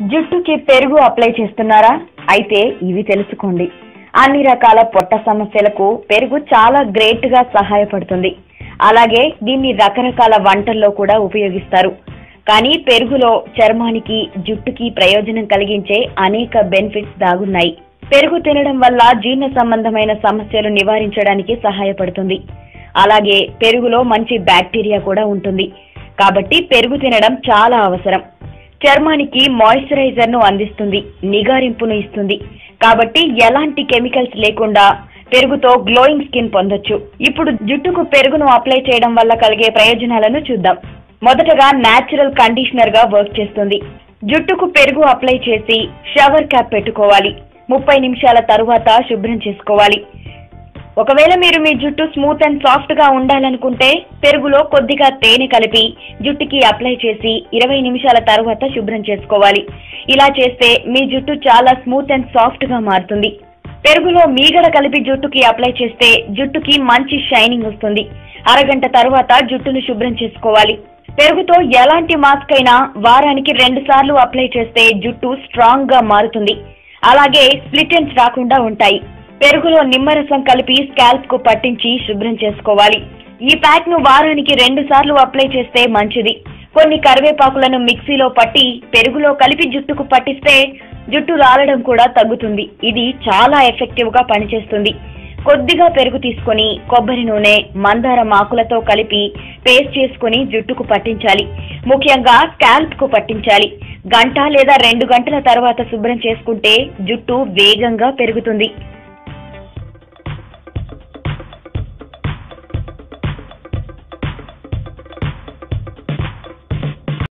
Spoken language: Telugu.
జుట్టుకి పెరుగు అప్లై చేస్తున్నారా అయితే ఇవి తెలుసుకోండి అన్ని రకాల పొట్ట సమస్యలకు పెరుగు చాలా గ్రేట్ గా సహాయపడుతుంది అలాగే దీన్ని రకరకాల వంటల్లో కూడా ఉపయోగిస్తారు కానీ పెరుగులో చర్మానికి జుట్టుకి ప్రయోజనం కలిగించే అనేక బెనిఫిట్స్ దాగున్నాయి పెరుగు తినడం వల్ల జీర్ణ సంబంధమైన సమస్యలు నివారించడానికి సహాయపడుతుంది అలాగే పెరుగులో మంచి బ్యాక్టీరియా కూడా ఉంటుంది కాబట్టి పెరుగు తినడం చాలా అవసరం చర్మానికి మాయిశ్చరైజర్ ను అందిస్తుంది నిగారింపును ఇస్తుంది కాబట్టి ఎలాంటి కెమికల్స్ లేకుండా పెరుగుతో గ్లోయింగ్ స్కిన్ పొందొచ్చు ఇప్పుడు జుట్టుకు పెరుగును అప్లై చేయడం వల్ల కలిగే ప్రయోజనాలను చూద్దాం మొదటగా నేచురల్ కండిషనర్ గా వర్క్ చేస్తుంది జుట్టుకు పెరుగు అప్లై చేసి షవర్ క్యాప్ పెట్టుకోవాలి ముప్పై నిమిషాల తరువాత శుభ్రం చేసుకోవాలి ఒకవేళ మీరు మీ జుట్టు స్మూత్ అండ్ సాఫ్ట్ గా ఉండాలనుకుంటే పెరుగులో కొద్దిగా తేనె కలిపి జుట్టుకి అప్లై చేసి ఇరవై నిమిషాల తరువాత శుభ్రం చేసుకోవాలి ఇలా చేస్తే మీ జుట్టు చాలా స్మూత్ అండ్ సాఫ్ట్ గా మారుతుంది పెరుగులో మీగడ కలిపి జుట్టుకి అప్లై చేస్తే జుట్టుకి మంచి షైనింగ్ వస్తుంది అరగంట తరువాత జుట్టును శుభ్రం చేసుకోవాలి పెరుగుతో ఎలాంటి మాస్క్ అయినా వారానికి రెండు సార్లు అప్లై చేస్తే జుట్టు స్ట్రాంగ్ గా మారుతుంది అలాగే స్ప్లిటెన్స్ రాకుండా ఉంటాయి పెరుగులో నిమ్మరసం కలిపి స్కాల్ప్ కు పట్టించి శుభ్రం చేసుకోవాలి ఈ ప్యాక్ ను వారానికి రెండు సార్లు అప్లై చేస్తే మంచిది కొన్ని కరివేపాకులను మిక్సీలో పట్టి పెరుగులో కలిపి జుట్టుకు పట్టిస్తే జుట్టు రాలడం కూడా తగ్గుతుంది ఇది చాలా ఎఫెక్టివ్ గా పనిచేస్తుంది కొద్దిగా పెరుగు తీసుకొని కొబ్బరి నూనె మందారం ఆకులతో కలిపి పేస్ట్ చేసుకుని జుట్టుకు పట్టించాలి ముఖ్యంగా స్కాల్ప్ కు పట్టించాలి గంట లేదా రెండు గంటల తర్వాత శుభ్రం చేసుకుంటే జుట్టు వేగంగా పెరుగుతుంది